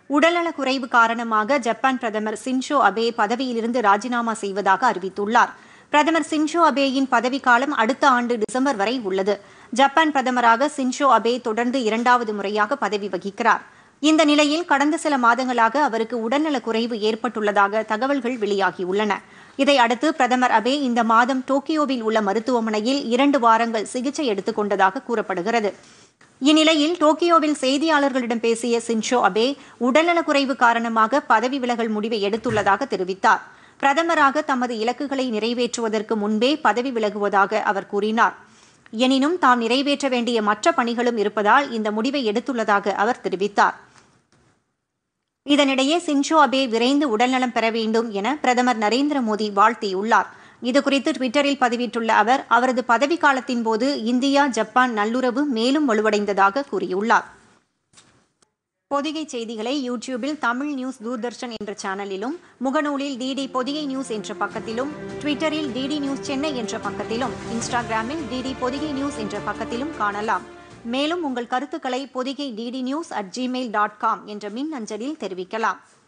உடல்நலக் குறைவு காரணமாக ஜப்பான் பிரதமர் சின்ஷோ அபே பதவியிலிருந்து ராஜினாமா செய்வதாக அறிவித்துள்ளார் பிரதமர் சின்ஷோ அபேயின் பதவிக்காலம் அடுத்த ஆண்டு டிசம்பர் வரை உள்ளது ஜப்பான் பிரதமராக சின்ஷோ அபே தொடர்ந்து இரண்டாவது முறையாக பதவி வகிக்கிறார் இந்த நிலையில் கடந்த சில மாதங்களாக அவருக்கு உடல்நலக் குறைவு ஏற்பட்டுள்ளதாக தகவல்கள் வெளியாகியுள்ளன இதையடுத்து பிரதமர் அபே இந்த மாதம் டோக்கியோவில் உள்ள மருத்துவமனையில் இரண்டு வாரங்கள் சிகிச்சை எடுத்துக் கொண்டதாக கூறப்படுகிறது இந்நிலையில் டோக்கியோவில் செய்தியாளர்களிடம் பேசிய சின்ஷோ அபே உடல்நலக்குறைவு காரணமாக பதவி விலகல் முடிவை எடுத்துள்ளதாக தெரிவித்தார் பிரதமராக தமது இலக்குகளை நிறைவேற்றுவதற்கு முன்பே பதவி விலகுவதாக அவர் கூறினார் எனினும் தாம் நிறைவேற்ற வேண்டிய மற்ற பணிகளும் இருப்பதால் இந்த முடிவை எடுத்துள்ளதாக அவர் தெரிவித்தார் இதனிடையே சின்ஷோ அபே விரைந்து உடல்நலம் பெற வேண்டும் என பிரதமர் நரேந்திர மோடி வாழ்த்தியுள்ளார் இதுகுறித்து டுவிட்டரில் பதிவிட்டுள்ள அவர் அவரது பதவிக்காலத்தின் போது இந்தியா ஜப்பான் நல்லுறவு மேலும் வலுவடைந்ததாக கூறியுள்ளார் பொதிகை செய்திகளை யூடியூபில் தமிழ் நியூஸ் தூர்தர்ஷன் என்ற சேனலிலும் முகநூலில் டிடி பொதிகை நியூஸ் என்ற பக்கத்திலும் ட்விட்டரில் டிடி நியூஸ் சென்னை என்ற பக்கத்திலும் இன்ஸ்டாகிராமில் டிடி பொதிகை நியூஸ் என்ற பக்கத்திலும் காணலாம் மேலும் உங்கள் கருத்துக்களை Podhigai DD news at Gmail dot com என்ற மின் அஞ்சலில் தெரிவிக்கலாம்